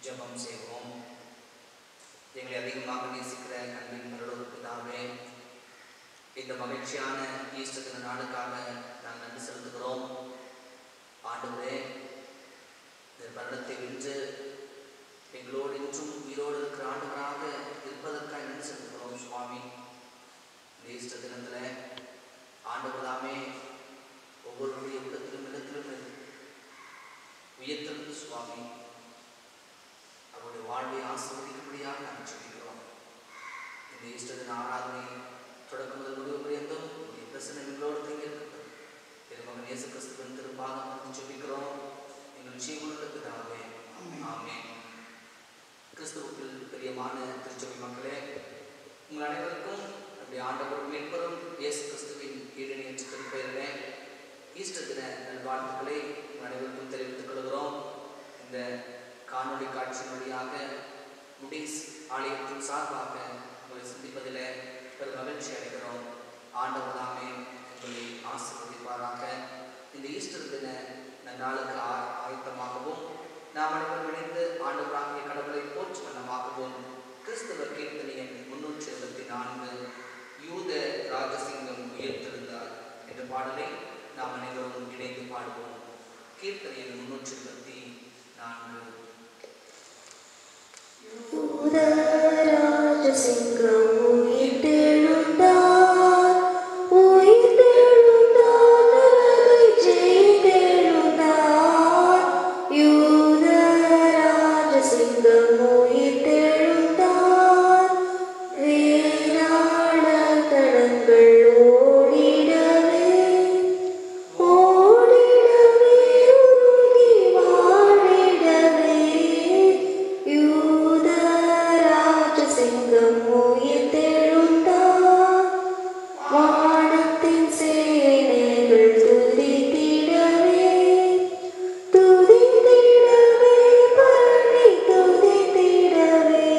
ஜெபம் செய்வோம் எங்களை அதிகமாக நேசிக்கிற அன்பின் பரலோக பிதாவே இந்த மகிழ்ச்சியான ஈஸ்டர் தின நாளுக்காக நாங்கள் நன்றி செலுத்துகிறோம் ஆண்டவரே இந்த மரணத்தை வென்று எங்களோடு இன்றும் உயிரோடு இருக்கிற ஆண்டவராக இருப்பதற்காக நன்றி செலுத்துகிறோம் சுவாமி இந்த ஈஸ்டர் தினத்தில் ஆண்டவர் தாமே ஒவ்வொருவருடைய உள்ளத்திலும் இடத்திலும் உயர்த்தெழுந்து சுவாமி அவருடைய வாழ்வை ஆசீர்வதிக்கும்படியாக நாங்கள் சொல்லிக்கிறோம் இந்த ஈஸ்டர் தின ஆராதனை தொடக்கம் முதல் முடிவு பரியந்தம் உடைய பிரசன்னம் எங்களோடு தங்கி இருக்கிறது திருமகன் இயேசு கிறிஸ்துவின் திருப்பாதம் வந்து சொல்லிக்கிறோம் எங்கள் ஜீவனுள்ள பிதாவே ஆமென் கிறிஸ்துவுக்குள் பிரியமான திருச்சபை மக்களே உங்கள் அனைவருக்கும் நம்முடைய ஆண்டவர் மீட்பரும் இயேசு கிறிஸ்துவின் ஈடணியற்ற திருப்பெயரிலே ஈஸ்டர் தின நல்வாழ்த்துக்களை உங்கள் அனைவருக்கும் தெரிவித்துக் கொள்கிறோம் இந்த காணொளி காட்சியின் வழியாக முடிஸ் ஆலயத்தின் சார்பாக உங்களை சந்திப்பதில் பெரும் மகிழ்ச்சி அடைகிறோம் ஆண்டவர் தாமே உங்களை ஆசீர்வதிப்பாராக இந்த ஈஸ்டர் தின நன்னாளுக்கு ஆ- ஆயத்தமாகவும் நாம் அனைவரும் இணைந்து ஆண்டவராகிய கடவுளை போற்று வண்ணமாகவும் கிறிஸ்தவ கீர்த்தனையின் முன்னூற்றி எழுபத்தி நான்கு யூத ராஜசிங்கம் உயர்த்தெழுந்தார் என்ற பாடலை நாம் அனைவரும் இணைந்து பாடுவோம் கீர்த்தனையின் முன்னூற்றி எழுபத்தி நான்கு யூதராஜசிங்கம் உயிர்த்தெழுந்தார், உயிர்த்தெழுந்தார், நரகை ஜெயித்தெழுந்தார். யூதராஜசிங்கம் உயிர்த்தெழுந்தார், வீராள தடங்கள் ஓடிடவே ஓடிடவே உருகி வாழிடவே யூதராஜசிங்கம் உயிர்த்தெழுந்தார் வானத்தின் சேனைகள் துதித்திடவே துதித்திடவே பரணி துதித்திடவே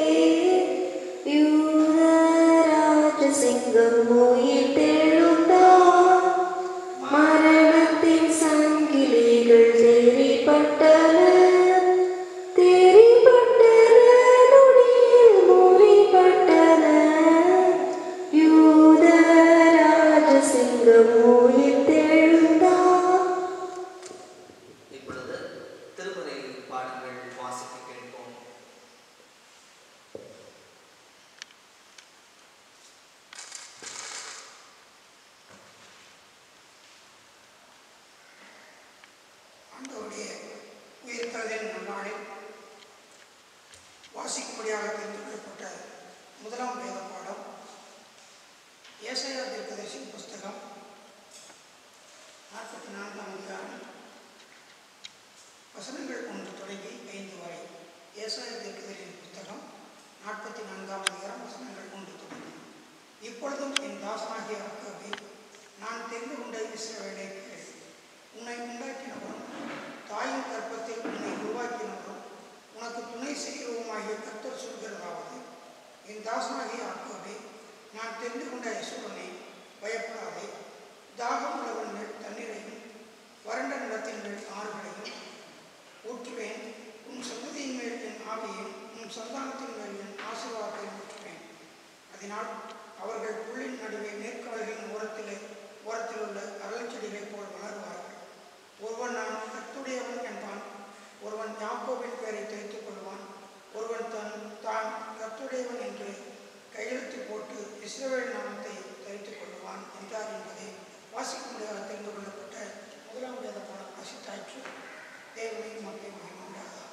யூதராஜசிங்கம் உயிர்த்தெழுந்தார் மரணத்தின் சங்கிலிகள் தெரிப்பட்டன தெரிப்பட்டன நொடியில் முறிப்பட்டன யூதராஜசிங்கம் உயிர்த்தெழுந்தார் இப்பொழுது திருமுறை பாடங்கள் வாசிக்க கேட்போம் ஆண்டவருடைய உயிர்த்தலின் நன்னாளில் வாசிக்கும்படியாக தெரிந்துகொள்ளப்பட்ட முதலாம் வேத பாடம் ஏசாயா தீர்க்கதரிசியின் புஸ்தகம் நாற்பத்தி நான்காம் அதிகாரம் வசனங்கள் ஒன்று தொடங்கி ஐந்து வரை ஏசாயா தீர்க்கதரிசியின் புஸ்தகம் நாற்பத்தி நான்காம் அதிகாரம் வசனங்கள் ஒன்று தொடங்கி இப்பொழுதும் என் தாசனாகிய அக்காவை நான் தெரிந்து கொண்ட இஸ்ரவேலை கேள் உன்னை உண்டாக்கினவரும் தாயின் கற்பத்தில் உன்னை உருவாக்கினவரும் உனக்கு துணை செய்கிறவுமாகிய கர்த்தர் சொல்கிறதாவது என் தாசனாகிய ஆக்கோவே நான் தெரிந்து கொண்ட யசுவனே பயப்படாதே தாகம் உள்ளவன் மேல் தண்ணீரையும் வறண்ட நிலத்தின் மேல் ஆறுகளையும் ஊற்றுவேன் உன் சந்ததியின் மேல் என் ஆவியையும் உன் சந்தானத்தின் மேல் என் ஆசீர்வாதத்தையும் ஊற்றுவேன் அதனால் அவர்கள் புல்லின் நடுவே நேர்கால்களின் ஓரத்திலே ஓரத்தில் உள்ள அரளிச் செடிகளைப் போல் வளருவார்கள் ஒருவன் நான் கத்துடையவன் என்பான் ஒருவன் யாக்கோவின் பெயரை தைத்துக் கொள்வான் ஒருவன் தன் தான் கத்துடையவன் என்று கையெழுத்து போட்டு இஸ்ரவேல் நாமத்தை தரித்துக் கொள்வான் என்றார் என்பதை வாசிக்க முடியாத தெரிந்து கொள்ளப்பட்ட முதலாம் வேத பாடம் வாசித்தாயிற்று தேவனை மக்கள் மகிழ்ந்தார்கள்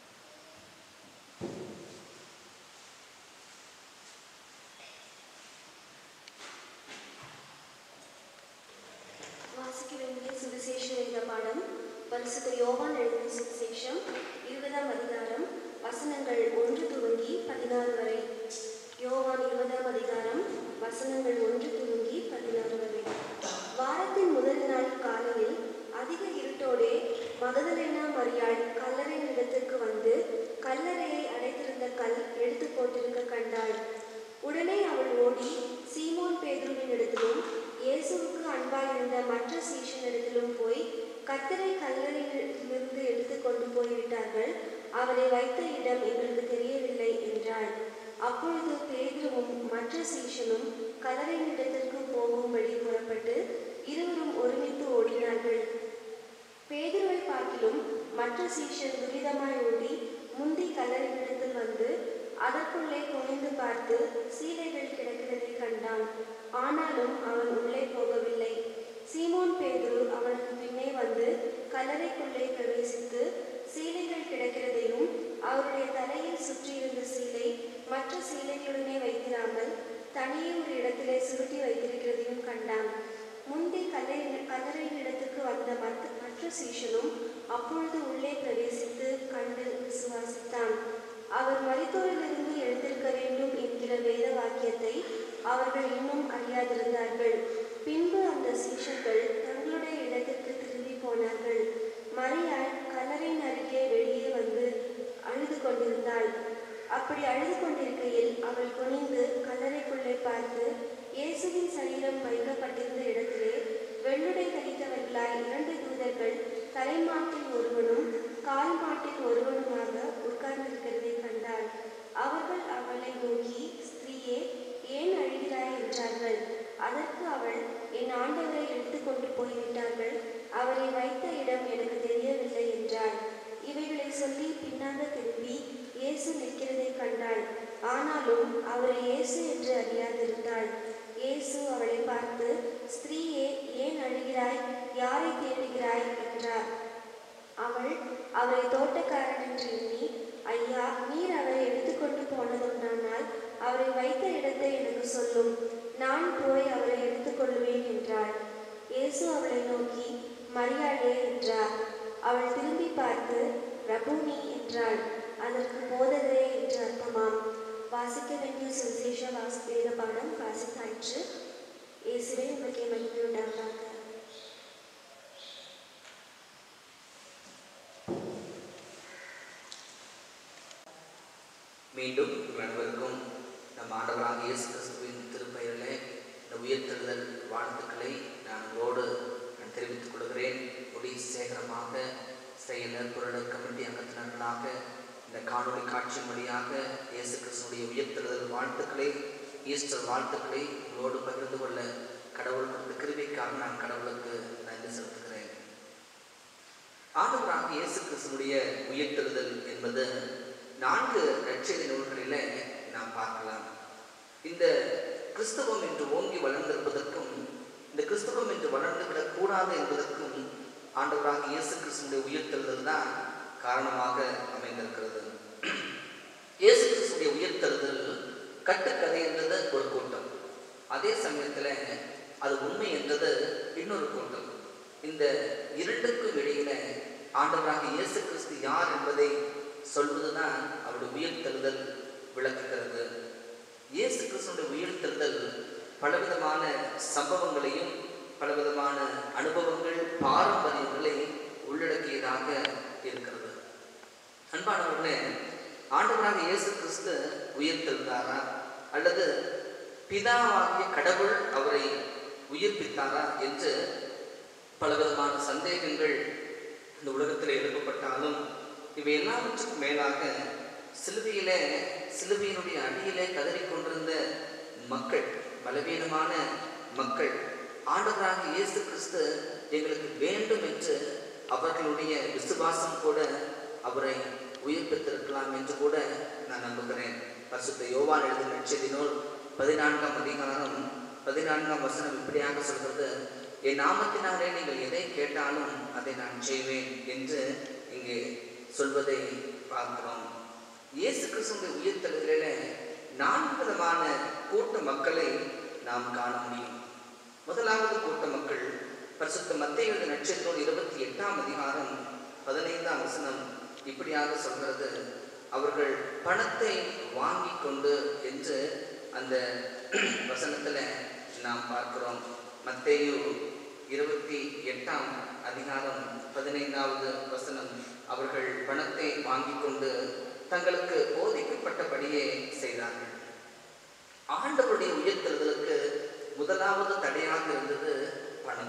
வாசிக்க வேண்டிய சுவிசேஷ எழுத பாடம் பரிசுத்த யோவான் எழுதிய சுவிசேஷம் இருபதாம் அதிகாரம் வசனங்கள் ஒன்று துவங்கி பதினாறு வரை யோவான் இருபதாம் அதிகாரம் வசனங்கள் ஒன்று துவங்கி பதினாறு வரை வாரத்தின் முதல் நாள் காலையில் அதிக இருட்டோடே மகதலேனா மரியாள் கல்லறையின் இடத்திற்கு வந்து கல்லறையை அடைத்திருந்த கல் எடுத்து போட்டிருக்க கண்டாள் உடனே அவள் ஓடி சீமோன் பேதுருவின் இடத்திலும் இயேசுவுக்கு அன்பாயிருந்த மற்ற சீஷனிடத்திலும் போய் கத்தரை கல்லறையிலிருந்து எடுத்து கொண்டு போய்விட்டார்கள் அவர் அவரை வைத்த இடம் எங்களுக்கு தெரியவில்லை என்றாள் அப்பொழுது பேதுருவும் மற்ற சீஷனும் கல்லறையினிடத்திற்கு போகும்படி புறப்பட்டு இருவரும் ஒருமித்து ஓடினார்கள் பேதுருவை பார்க்கிலும் மற்ற சீஷன் துரிதமாய் ஓடி முந்தி கல்லறையினிடத்தில் வந்து அதற்குள்ளே குனிந்து பார்த்து சீலைகள் கிடக்கிறதை கண்டான் ஆனாலும் அவன் உள்ளே போகவில்லை சீமோன் பேதுரு அவனுக்கு பின்னே வந்து கல்லறைக்குள்ளே பிரவேசித்து சீலைகள் கிடக்கிறதையும் அவருடைய தலையில் சுற்றியிருந்த சீலை மற்ற சீலைகளுடனே வைத்திராமல் தனியே ஒரு இடத்திலே சுருட்டி வைத்திருக்கிறதையும் கண்டான் முந்தி கல்லறை கல்லறையின் இடத்துக்கு வந்த மற்ற மற்ற சீஷனும் அப்பொழுது உள்ளே பிரவேசித்து கண்டு விசுவாசித்தான் அவர் மரித்தோரிலிருந்து எழுந்திருக்க வேண்டும் என்கிற வேத வாக்கியத்தை அவர்கள் இன்னும் அறியாதிருந்தார்கள் பின்பு அந்த சீஷர்கள் தங்களுடைய இடத்திற்கு திரும்பி போனார்கள் மரியாள் கல்லறையின் அருகே வெளியே வந்து அழுது கொண்டிருந்தாள் அப்படி அழுது கொண்டிருக்கையில் அவள் குனிந்து கல்லறைக்குள்ளே பார்த்து இயேசுவின் சரீரம் வைக்கப்பட்டிருந்த இடத்திலே வெள்ளுடை தரித்தவர்களாய் இரண்டு தூதர்கள் தலைமாட்டில் ஒருவனும் கால் மாட்டில் ஒருவனுமாக உட்கார்ந்திருக்கிறதை கண்டாள் அவர்கள் அவளை நோக்கி ஸ்திரீயே ஏன் அழுகிறாய் என்றார்கள் அதற்கு அவள் என் ஆண்டவரை எடுத்துக்கொண்டு போய்விட்டார்கள் அவரை வைத்த இடம் எனக்கு தெரியவில்லை என்றாள் இவைகளை சொல்லி பின்னாக திரும்பி இயேசு நிற்கிறதை கண்டாள் ஆனாலும் அவரை இயேசு என்று அறியாதிருந்தாள் இயேசு அவளை பார்த்து ஸ்திரீயே ஏன் அழுகிறாய் யாரை தேடுகிறாய் என்றார் அவள் அவரை தோட்டக்காரன் என்று எண்ணி ஐயா நீர் அவரை எடுத்துக்கொண்டு போனதுண்டானால் அவரை வைத்த இடத்தை எனக்கு சொல்லும் நான் போய் அவரை எடுத்துக்கொள்வேன் என்றாள் இயேசு அவளை நோக்கி மரியாளே என்றார் அவள் திரும்பி பார்த்து ரபூனி என்றாள் அதற்கு போதகரே என்று அர்த்தமாம் வாசிக்க வேண்டிய சுவிசேஷ வாசி வேத பாடம் வாசித்தாயிற்று இயேசுவே உங்களுக்கு மகிமை உண்டாகாக மீண்டும் உங்கள் அனைவருக்கும் நம் ஆண்டவராக இயேசு கிறிஸ்துவின் திருப்பெயரிலே இந்த உயர்த்தெழுதல் வாழ்த்துக்களை நான் உங்களோடு நான் தெரிவித்துக் கொள்கிறேன் முடி சேகரமாக செயலர் புரளர் கமிட்டி அங்கத்தினர்களாக இந்த காணொளி காட்சியின் வழியாக இயேசு கிறிஸ்துடைய உயர்த்தெழுதல் வாழ்த்துக்களை ஈஸ்டர் வாழ்த்துக்களை உங்களோடு பகிர்ந்து கொள்ள கடவுள் கொடுத்த கிருபைக்காக நான் கடவுளுக்கு நன்றி செலுத்துகிறேன் ஆண்டவராக இயேசு கிறிஸ்துடைய உயிர்த்தெழுதல் என்பது நான்கு நற்செய்தி நூல்களில் நாம் பார்க்கலாம் இந்த கிறிஸ்தவம் என்று ஓங்கி வளர்ந்திருப்பதற்கும் இந்த கிறிஸ்தவம் என்று வளர்ந்து விடக்கூடாது என்பதற்கும் ஆண்டவராக இயேசு கிறிஸ்துடைய உயிர்த்தெழுதல் தான் காரணமாக அமைந்திருக்கிறது இயேசு கிறிஸ்துடைய உயிர்த்தெழுதல் கட்டுக்கதை என்றது ஒரு கூட்டம் அதே சமயத்தில் அது உண்மை என்றது இன்னொரு கூட்டம் இந்த இரண்டுக்கும் இடையில ஆண்டவராக இயேசு கிறிஸ்து யார் என்பதை சொல்வதுதான் அவருடைய உயிர்த்தெழுதல் விளக்குகிறது இயேசு கிறிஸ்துடைய உயிர்த்தெழுதல் பலவிதமான சம்பவங்களையும் பலவிதமான அனுபவங்கள் பாரம்பரியங்களை உள்ளடக்கியதாக இருக்கிறது அன்பானவர்களே ஆண்டவராக இயேசு கிறிஸ்து உயிர்த்தெழுந்தாரா அல்லது பிதாவாகிய கடவுள் அவரை உயிர்ப்பித்தாரா என்று பலவிதமான சந்தேகங்கள் இந்த உலகத்தில் எழுப்பப்பட்டாலும் இவை எல்லாவற்றுக்கும் மேலாக சிலுவையிலே சிலுவையினுடைய அடியிலே கதறிக்கொண்டிருந்த மக்கள் பலவீனமான மக்கள் ஆண்டவராக இயேசு கிறிஸ்து எங்களுக்கு வேண்டும் என்று அவர்களுடைய விசுவாசம் கூட அவரை உயிர்ப்பித்திருக்கலாம் என்று கூட நான் நம்புகிறேன் பரிசுத்த யோவான் எழுதின நற்செய்தி நூல் பதினான்காம் அதிகாரம் பதினான்காம் வசனம் இப்படியாக சொல்கிறது என் நாமத்தினாலே நீங்கள் எதை கேட்டாலும் அதை நான் செய்வேன் என்று இங்கே சொல்வதை பார்க்கிறோம் இயேசு கிறிஸ்துடைய உயிர்த்தெழுதலில நான்கு விதமான கூட்ட மக்களை நாம் காண முடியும் முதலாவது கூட்ட மக்கள் பரிசுத்த மத்திய எழுத நட்சத்திரம் இருபத்தி எட்டாம் அதிகாரம் பதினைந்தாம் வசனம் இப்படியாக சொல்கிறது அவர்கள் பணத்தை வாங்கி கொண்டு என்று அந்த வசனத்தில் நாம் பார்க்கிறோம் மத்தேயு இருபத்தி எட்டாம் அதிகாரம் பதினைந்தாவது வசனம் அவர்கள் பணத்தை வாங்கி கொண்டு தங்களுக்கு போதிக்கப்பட்டபடியே செய்தார்கள் ஆண்டவருடைய உயர்த்தெழுதலுக்கு முதலாவது தடையாக இருந்தது பணம்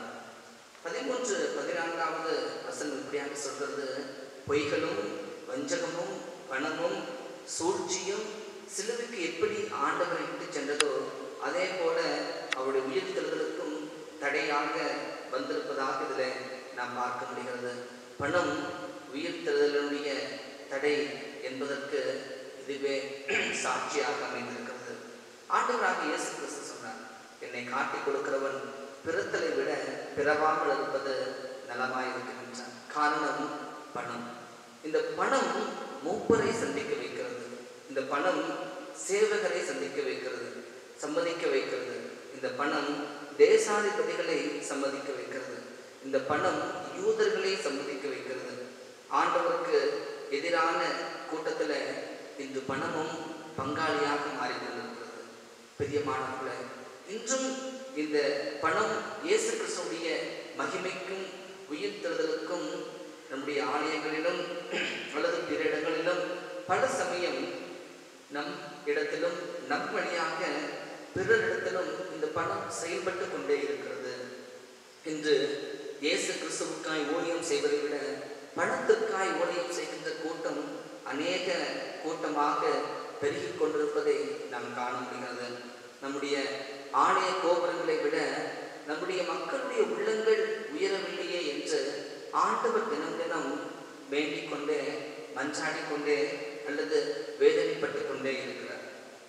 பதிமூன்று பதினான்காவது வசனம் இப்படியாக சொல்றது பொய்களும் வஞ்சகமும் பணமும் சூழ்ச்சியும் சிலுவைக்கு எப்படி ஆண்டவரை விட்டு சென்றதோ அதே போல அவருடைய உயிர்த்தெழுதலுக்கும் தடையாக வந்திருப்பதாக இதில் நாம் பார்க்க முடிகிறது பணம் உயிர்த்தெழுதலுடைய தடை என்பதற்கு இதுவே சாட்சியாக அமைந்திருக்கிறது ஆண்டவராக இயேசு கிறிஸ்து சொன்னார் என்னை காட்டிக் கொடுக்கிறவன் பிறத்தலை விட பிறவாமல் இருப்பது நலமாயிருக்கும் என்றார் காரணம் பணம் இந்த பணம் மூப்பரை சந்திக்க வைக்கிறது இந்த பணம் சேவகரை சந்திக்க வைக்கிறது சம்மதிக்க வைக்கிறது இந்த பணம் தேசாதிபதிகளை சம்மதிக்க வைக்கிறது இந்த பணம் யூதர்களை சம்மதிக்க வைக்கிறது ஆண்டவருக்கு எதிரான கூட்டத்தில் இன்று பணமும் பங்காளியாக மாறிக்கொண்டிருக்கிறது பிரியமானவர்களே இன்றும் இந்த பணம் இயேசு கிறிஸ்துடைய மகிமைக்கும் உயிர்த்தெழுதலுக்கும் நம்முடைய ஆலயங்களிலும் அல்லது பிற இடங்களிலும் பல சமயம் நம் இடத்திலும் நம் வழியாக பிறரிடத்திலும் இந்த பணம் செயல்பட்டு கொண்டே இருக்கிறது இன்று இயேசு கிறிஸ்துவுக்காய் ஊழியம் செய்வதை விட பணத்திற்காய் ஊழியம் செய்கின்ற கூட்டம் அநேக கூட்டமாக பெருகிக் கொண்டிருப்பதை நாம் காண முடிகிறது நம்முடைய ஆலய கோபுரங்களை விட நம்முடைய மக்களுடைய உள்ளங்கள் உயரவில்லையே என்று ஆண்டவர் தினம் தினம் வேண்டிக் கொண்டே மன்றாடிக் கொண்டே அல்லது வேதனைப்பட்டு கொண்டே இருக்கிறார்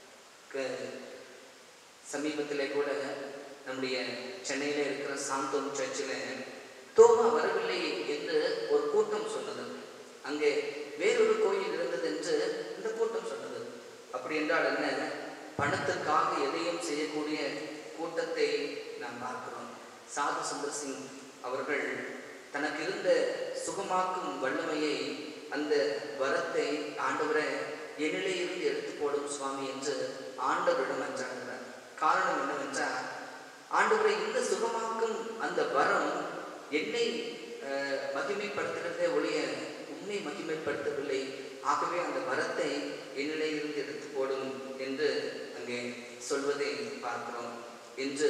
க- சமீபத்திலே கூட நம்முடைய சென்னையில் இருக்கிற சாந்தோம் சர்ச்சில் தோமா வரவில்லை என்று ஒரு கூட்டம் சொன்னது அங்கே வேறொரு கோயில் இருந்தது என்று இந்த கூட்டம் சொன்னது அப்படி என்றால் என்ன பணத்துக்காக எதையும் செய்யக்கூடிய கூட்டத்தை நாம் பார்க்கிறோம் சாது சுந்தர் சிங் அவர்கள் தனக்கு இருந்த சுகமாக்கும் வல்லமையை அந்த வரத்தை ஆண்டவரை என்னிலே இருந்து எடுத்து போடும் சுவாமி என்று ஆண்டவரிடம் அஞ்சாடுகிறார் காரணம் என்னவென்றால் ஆண்டவரை இந்த சுகமாக்கும் அந்த வரம் என்னை அஹ், மகிமைப்படுத்துகிறதே ஒழிய உன்னை மகிமைப்படுத்தவில்லை ஆகவே அந்த வரத்தை என்னிலே இருந்து எடுத்து போடும் என்று அங்கே சொல்வதை பார்க்கிறோம் என்று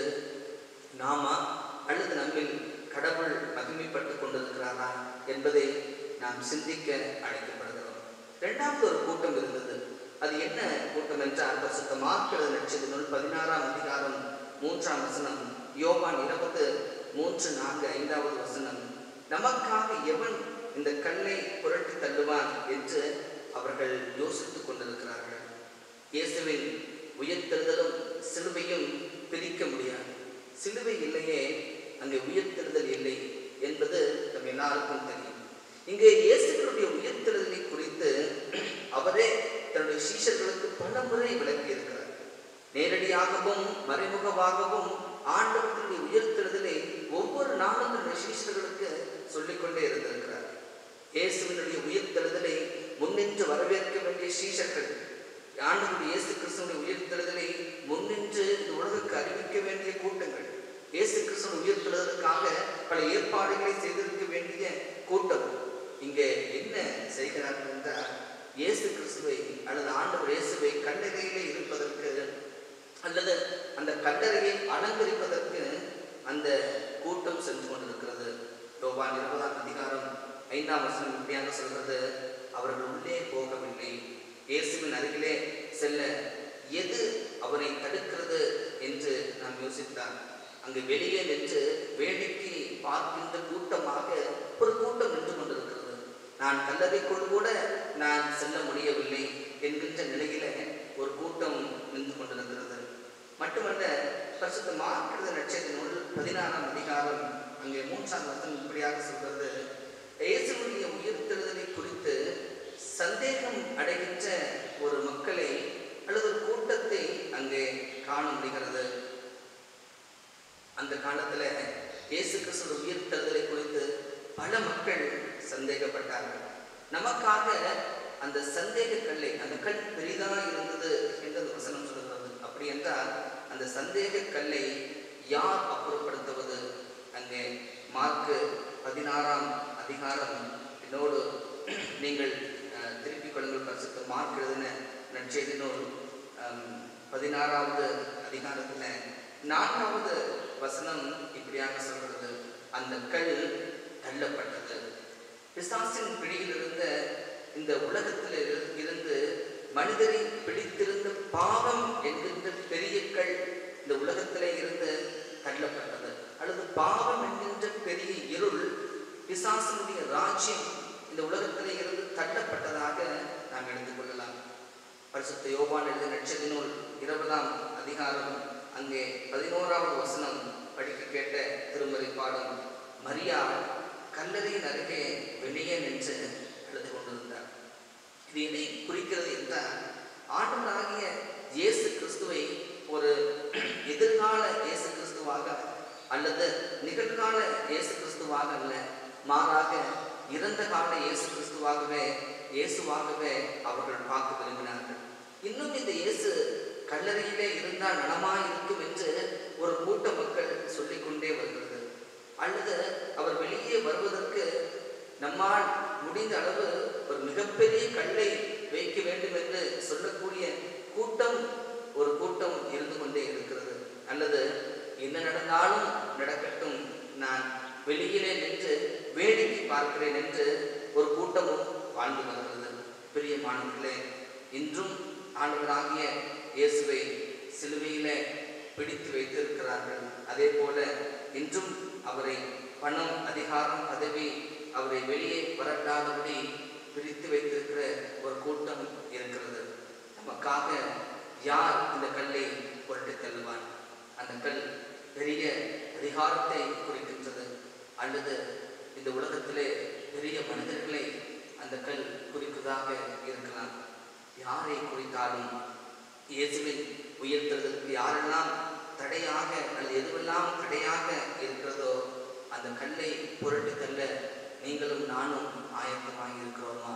நாமா அல்லது நம்மில் கடவுள் மகிமைப்பட்டு கொண்டிருக்கிறாரா என்பதை நாம் சிந்திக்க அழைக்கப்படுகிறோம் இரண்டாவது ஒரு கூட்டம் இருந்தது அது என்ன கூட்டம் என்றால் பரிசுத்த மார்க்கிறது நட்சத்திர நூல் பதினாறாம் அதிகாரம் மூன்றாம் வசனம் யோவான் இருபது மூன்று நான்கு ஐந்தாவது வசனம் நமக்காக எவன் இந்த கல்லை புரட்டி தள்ளுவான் என்று அவர்கள் யோசித்துக் கொண்டிருக்கிறார்கள் இயேசுவின் உயிர்த்தெழுதலும் சிலுவையும் பிரிக்க முடியாது சிலுவை இல்லையே அங்கே உயிர்த்தெழுதல் இல்லை என்பது நம் எல்லாருக்கும் தெரியும் இங்கே இயேசுகளுடைய உயிர்த்தெழுதலை குறித்து அவரே தன்னுடைய சீஷர்களுக்கு பல முறை விளக்கி இருக்கிறார் நேரடியாகவும் மறைமுகமாகவும் ஆண்டவர்களுடைய உயிர்த்தெழுதலை ஒவ்வொரு நாளும் தன்னுடைய சீஷர்களுக்கு சொல்லிக்கொண்டே இருந்திருக்கிறார் இயேசுவினுடைய உயிர்த்தெழுதலை முன்னின்று வரவேற்க வேண்டிய சீஷர்கள் ஆண்டவருடைய இயேசு கிறிஸ்துவனுடைய உயிர்த்தெழுதலை முன்னின்று இந்த உலகுக்கு அறிவிக்க வேண்டிய கூட்டங்கள் இயேசு கிறிஸ்துவன் உயிர்த்தெழுதலுக்காக பல ஏற்பாடுகளை செய்திருக்க வேண்டிய கூட்டம் இங்கே என்ன செய்கிறார்கள் என்றால் இயேசு கிறிஸ்துவை அல்லது ஆண்டவர் இயேசுவை கல்லறையிலே இருப்பதற்கு அல்லது அந்த கல்லறையை அலங்கரிப்பதற்கு அந்த கூட்டம் சென்று கொண்டிருக்கிறது யோவான் இருபதாம் அதிகாரம் ஐந்தாம் வசனம் இப்படியாக சொல்கிறது அவர்கள் உள்ளே போகவில்லை இயேசுவின் அருகிலே செல்ல எது அவரை தடுக்கிறது என்று நாம் யோசித்தார் அங்கு வெளியே நின்று வேடிக்கை பார்க்கின்ற கூட்டமாக ஒரு கூட்டம் நின்று கொண்டிருக்கிறது நான் கல்லறைக்குள் கூட நான் செல்ல முடியவில்லை என்கின்ற நிலையில ஒரு கூட்டம் நின்று கொண்டிருக்கிறது மட்டுமல்ல பரிசுத்த மார்க்கிறது நட்சத்திர நூல் பதினாறாம் அதிகாரம் அங்கே மூன்றாம் வசனம் இப்படியாக சொல்கிறது இயேசுடைய உயிர்த்தெழுதலை குறித்து சந்தேகம் அடைகின்ற ஒரு மக்களை அல்லது ஒரு கூட்டத்தை அங்கே காண முடிகிறது அந்த காலத்துல இயேசு கிறிஸ்துவ உயிர்த்தெழுதலை குறித்து பல மக்கள் சந்தேகப்பட்டார்கள் நமக்காக அந்த சந்தேக கல்லை அந்த கல் பெரிதாக இருந்தது என்று அந்த வசனம் சொல்கிறது அப்படி என்றால் அந்த சந்தேக கல்லை யார் அப்புறப்படுத்துவது அங்கே மார்க்கு பதினாறாம் அதிகாரம் என்னோடு நீங்கள் அஹ், திருப்பிக் கொள்ளுங்கள் பரிசுத்த மார்க் எழுதின நற்செய்தி நூல் அம், பதினாறாவது அதிகாரத்தில் நான்காவது வசனம் இப்படியாக சொல்கிறது அந்த கல் தள்ளப்பட்டது பிசாசின் பிடியில் இருந்த இந்த உலகத்தில் இரு- மனிதரை பிடித்திருந்த பாவம் என்கின்ற பெரிய கல் இந்த உலகத்திலே இருந்து தள்ளப்பட்டது அல்லது பாவம் என்கின்ற பெரிய இருள் பிசாசனுடைய ராஜ்யம் இந்த உலகத்திலே இருந்து தள்ளப்பட்டதாக நாம் எடுத்துக்கொள்ளலாம் பரிசுத்த யோவான் எழுதிய நட்சத்திர நூல் இருபதாம் அதிகாரம் அங்கே பதினோராவது வசனம் படிக்க கேட்ட திருமறை பாடம் மரியா கல்லறையின் அருகே வெளியே நின்று எழுது கொண்டிருந்தார் இது எதை குறிக்கிறது என்றால் ஆண்டவராகிய இயேசு கிறிஸ்துவை ஒரு எதிர்கால இயேசு கிறிஸ்துவாக அல்லது நிகழ்கால இயேசு கிறிஸ்துவாக அல்ல மாறாக இறந்த கால இயேசு கிறிஸ்துவாகவே இயேசுவாகவே அவர்கள் பார்க்க விரும்பினார்கள் இன்னும் இந்த இயேசு கல்லறையிலே இருந்தால் நலமாய் இருக்கும் என்று ஒரு கூட்ட மக்கள் சொல்லிக்கொண்டே வருகிறது அல்லது அவர் வெளியே வருவதற்கு நம்மால் முடிந்த அளவு ஒரு மிகப்பெரிய கல்லை வைக்க வேண்டும் என்று சொல்லக்கூடிய கூட்டம் ஒரு கூட்டம் இருந்து கொண்டே இருக்கிறது அல்லது என்ன நடந்தாலும் நடக்கட்டும் நான் வெளியிலே நின்று வேடிக்கை பார்க்கிறேன் என்று ஒரு கூட்டமும் வாழ்ந்து வருகிறது பெரிய மாணவர்களே இன்றும் ஆண்டவராகிய இயேசுவை சிலுவையிலே பிடித்து வைத்திருக்கிறார்கள் அதே போல இன்றும் அவரை பணம் அதிகாரம் பதவி அவரை வெளியே வரட்டாதபடி பிரித்து வைத்திருக்கிற ஒரு கூட்டம் இருக்கிறது நமக்காக யார் இந்த கல்லை புரட்டி தள்ளுவான் அந்த கல் பெரிய அதிகாரத்தை குறிக்கின்றது அல்லது இந்த உலகத்திலே பெரிய மனிதர்களை அந்த கல் குறிப்பதாக இருக்கலாம் யாரை குறித்தாலும் இயேசுவின் உயர்த்துறதற்கு யாரெல்லாம் தடையாக அல்லது எதுவெல்லாம் தடையாக இருக்கிறதோ அந்த கல்லை புரட்டி தள்ள நீங்களும் நானும் ஆயத்தமாக இருக்கிறோமா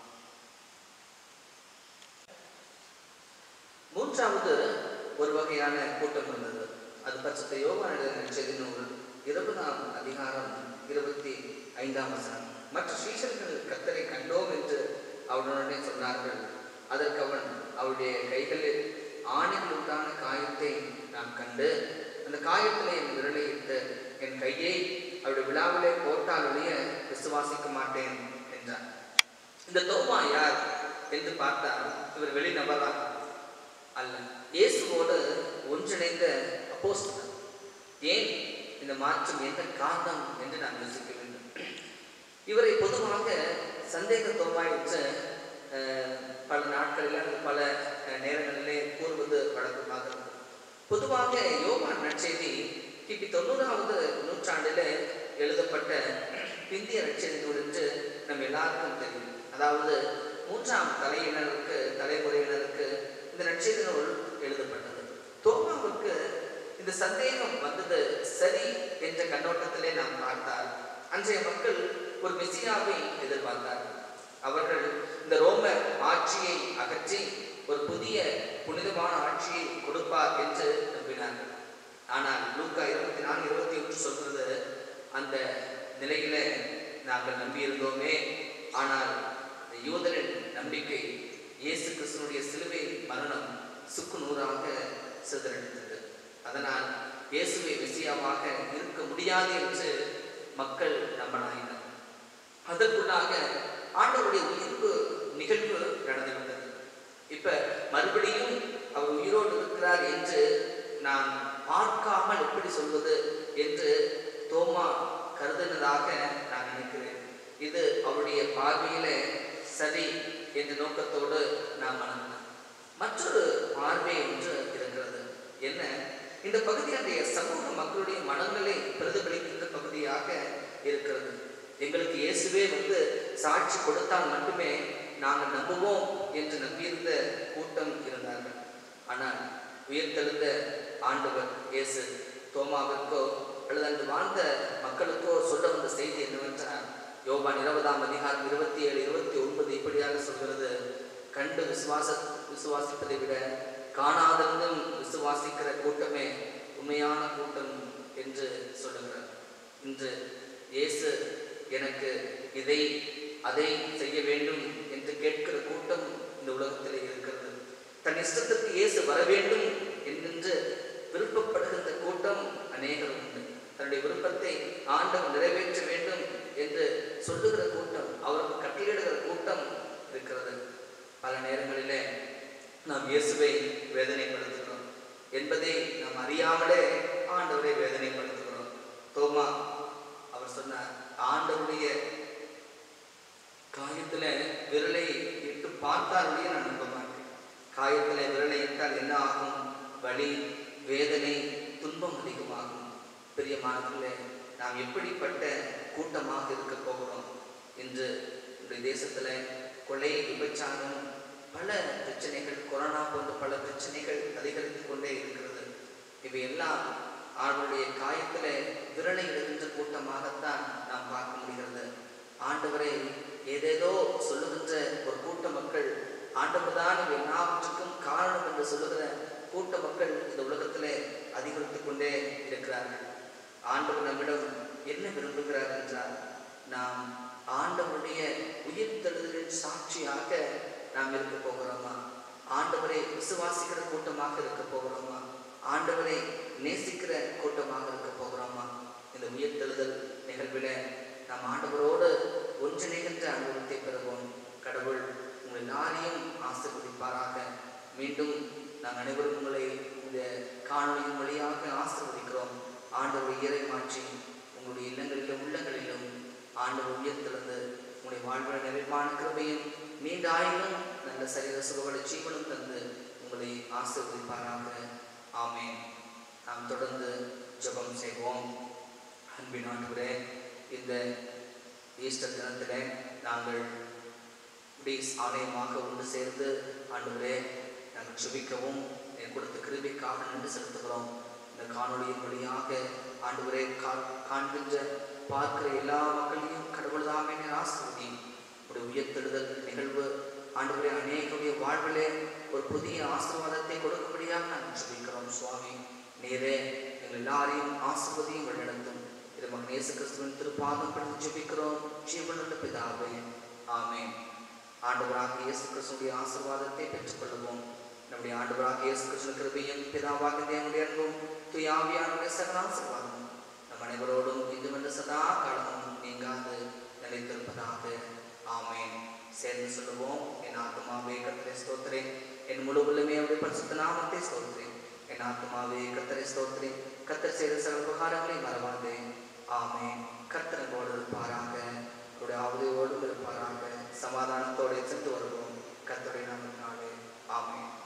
மூன்றாவது ஒரு வகையான கூட்டம் இருந்தது அது பச்சத்தை யோகான செய்தி நூல் இருபதாம் அதிகாரம் இருபத்தி ஐந்தாம் வசனம் மற்ற சீஷர்கள் கத்தரை கண்டோம் என்று அவனுடனே சொன்னார்கள் அதற்கு அவன் அவருடைய கைகளில் ஆணைகள் உண்டான காயத்தை நாம் கண்டு அந்த காயத்திலே என் விரலை இட்டு என் கையை அவருடைய விழாவிலே போட்டால் ஒழிய விசுவாசிக்க மாட்டேன் என்றார் இந்த தோமா யார் என்று பார்த்தால் இவர் வெளிநபரா அல்ல இயேசுவோடு ஒன்றிணைந்த அப்போஸ்தலர் ஏன் இந்த மாற்றம் என்ன காரணம் என்று நாம் யோசிக்க வேண்டும் இவரை பொதுவாக சந்தேக தோமாய் என்று அஹ், பல நாட்களில் அல்லது பல அஹ், நேரங்களிலே கூறுவது வழக்கமாக இருக்கும். பொதுவாக யோகான் நற்செய்தி கிபி தொண்ணூறாவது நூற்றாண்டில் எழுதப்பட்ட பிந்திய நற்செய்தி நூல் என்று நம் எல்லாருக்கும் தெரியும் அதாவது மூன்றாம் தலையினருக்கு தலைமுறையினருக்கு இந்த நற்செய்தி நூல் எழுதப்பட்டது தோமாவுக்கு இந்த சந்தேகம் வந்தது சரி என்ற கண்ணோட்டத்திலே நாம் பார்த்தால் அன்றைய மக்கள் ஒரு மெசியாவை எதிர்பார்த்தார்கள் அவர்கள் இந்த ரோம ஆட்சியை அகற்றி ஒரு புதிய புனிதமான ஆட்சியை கொடுப்பார் என்று நம்பினார்கள் ஆனால் லூக்கா இருபத்தி நான்கு இருபத்தி ஒன்று சொல்றது அந்த நிலையில நாங்கள் நம்பியிருந்தோமே ஆனால் இந்த யூதரின் நம்பிக்கை இயேசு கிறிஸ்துனுடைய சிலுவை மரணம் சுக்கு நூறாக சிதறடித்தது அதனால் இயேசுவை மெசியாவாக இருக்க முடியாது என்று மக்கள் நம்பனாயினர் அதற்குள்ளாக ஆண்டவருடைய உயிர்ப்பு நிகழ்வு நடந்துவிட்டது இப்ப மறுபடியும் அவர் உயிரோடு இருக்கிறார் என்று நான் பார்க்காமல் எப்படி சொல்வது என்று தோமா கருதினதாக நான் நினைக்கிறேன் இது அவருடைய பார்வையிலே சரி என்ற நோக்கத்தோடு நாம் வணங்கலாம் மற்றொரு பார்வை ஒன்று இருக்கிறது என்ன இந்த பகுதி அன்றைய சமூக மக்களுடைய மனங்களை பிரதிபலிக்கின்ற பகுதியாக இருக்கிறது எங்களுக்கு இயேசுவே வந்து சாட்சி கொடுத்தால் மட்டுமே நாங்கள் நம்புவோம் என்று நம்பியிருந்த கூட்டம் இருந்தார்கள் ஆனால் உயிர்த்தெழுந்த ஆண்டவர் இயேசு தோமாவிற்கோ அல்லது அன்று வாழ்ந்த மக்களுக்கோ சொல்ல வந்த செய்தி என்னவென்றால் யோபான் இருபதாம் அதிகாரம் இருபத்தி ஏழு இருபத்தி ஒன்பது இப்படியாக சொல்கிறது கண்டு விசுவாச விசுவாசிப்பதை விட காணாதிருந்தும் விசுவாசிக்கிற கூட்டமே உண்மையான கூட்டம் என்று சொல்லுகிறார் இன்று இயேசு எனக்கு இதை அதை செய்ய வேண்டும் என்று கேட்கிற கூட்டம் இந்த உலகத்தில் இருக்கிறது தன் இஷ்டத்திற்கு இயேசு வர வேண்டும் என்கின்ற விருப்பப்படுகின்ற கூட்டம் அநேகர் உண்டு தன்னுடைய விருப்பத்தை ஆண்டவர் நிறைவேற்ற வேண்டும் என்று சொல்லுகிற கூட்டம் அவருக்கு கட்டளையிடுகிற கூட்டம் இருக்கிறது பல நேரங்களிலே நாம் இயேசுவை வேதனைப்படுத்துகிறோம் என்பதை நாம் அறியாமலே ஆண்டவரை வேதனைப்படுத்துகிறோம் தோமா அவர் சொன்னார் ஆண்டவருடைய காயத்துல விரலை இட்டு பார்த்தாலுடைய நான் நம்ப மாட்டேன் காயத்துல விரலை இட்டால் என்ன ஆகும் வலி வேதனை துன்பம் அதிகமாகும் பிரியமானவர்களே நாம் எப்படிப்பட்ட கூட்டமாக இருக்க போகிறோம் இன்று இந்த தேசத்துல கொலை விபச்சாரம் பல பிரச்சனைகள் கொரோனா போன்ற பல பிரச்சனைகள் அதிகரித்து கொண்டே இருக்கிறது இவை எல்லாம் அவருடைய காயத்துல விரலை இடுகின்ற கூட்டமாகத்தான் நாம் பார்க்க முடிகிறது ஆண்டவரை ஏதேதோ சொல்லுகின்ற ஒரு கூட்ட மக்கள் ஆண்டவர் தான் இவை எல்லாவற்றுக்கும் காரணம் என்று சொல்லுகிற கூட்ட மக்கள் இந்த உலகத்திலே அதிகரித்து கொண்டே இருக்கிறார்கள் ஆண்டவர் நம்மிடம் என்ன விரும்புகிறார் என்றால் நாம் ஆண்டவருடைய உயிர்த்தெழுதலின் சாட்சியாக நாம் இருக்க போகிறோமா ஆண்டவரை விசுவாசிக்கிற கூட்டமாக இருக்க போகிறோமா ஆண்டவரை நேசிக்கிற கூட்டமாக இருக்க போகிறோமா இந்த உயிர்த்தெழுதல் நிகழ்வில நாம் ஆண்டவரோடு ஒன்றிணைகின்ற அனுபவத்தை பெறுவோம் கடவுள் உங்கள் எல்லாரையும் ஆசீர்வதிப்பாராக மீண்டும் நாங்கள் அனைவரும் உங்களை இந்த காணொலியின் வழியாக ஆசீர்வதிக்கிறோம் ஆண்டவர் இயரை மாற்றி உங்களுடைய இல்லங்களிலும் உள்ளங்களிலும் ஆண்டவர் உயர்த்திருந்து உங்களுடைய வாழ்வில் நிறைவான கிருபையும் நீண்ட ஆயுளும் நல்ல சரீர சுகவள ஜீவனும் தந்து உங்களை ஆசீர்வதிப்பாராக ஆமென் நாம் தொடர்ந்து ஜெபம் செய்வோம் அன்பின் ஆண்டவரே இந்த ஈஸ்டர் தினத்திலே நாங்கள் இப்படி ஆலயமாக ஒன்று சேர்ந்து ஆண்டவரே நாங்கள் ஜெபிக்கவும் என் கொடுத்த கிருபைக்காக நன்றி செலுத்துகிறோம் இந்த காணொளியின் வழியாக ஆண்டவரே கா காண்கின்ற பார்க்கிற எல்லா மக்களையும் கடவுள் தாமே ஆசிர்வதி ஒரு உயர்த்தெழுதல் நிகழ்வு ஆண்டவரே அநேகருடைய வாழ்விலே ஒரு புதிய ஆசீர்வாதத்தை கொடுக்கும்படியாக நாங்கள் ஜெபிக்கிறோம் சுவாமி நீரே எங்கள் எல்லாரையும் ஆசிர்வதியும் வழிநடத்தும் இது மகன் இயேசு கிறிஸ்துவின் திருப்பாதம் படுத்து ஜெபிக்கிறோம் ஜீவனுள்ள பிதாவே ஆமென் ஆண்டவராக இயேசு கிறிஸ்துடைய ஆசீர்வாதத்தை பெற்றுக்கொள்வோம் நம்முடைய ஆண்டவராக இயேசு கிறிஸ்துவின் கிருபையும் பிதாவாக தேவனுடைய அன்பும் துயாவியானுடைய சகல ஆசீர்வாதமும் நம் அனைவரோடும் இதுவென்று சதா காலமும் நீங்காது நிலைத்திருப்பதாக ஆமென் சேர்ந்து சொல்லுவோம் என் ஆத்மாவே கத்தரை ஸ்தோத்திரே என் முழு உள்ளமே அவருடைய பரிசுத்த நாமத்தை ஸ்தோத்திரேன் என் ஆத்மாவே கத்தரை ஸ்தோத்திரேன் கத்தர் செய்த சகல உபகாரங்களை மறவாதே ஆமென் கர்த்தனோடு இருப்பாராக அவருடைய ஆவதையோடும் இருப்பாராக சமாதானத்தோடு சென்று வருவோம் கத்தருடைய நாமத்தினாலே ஆமென்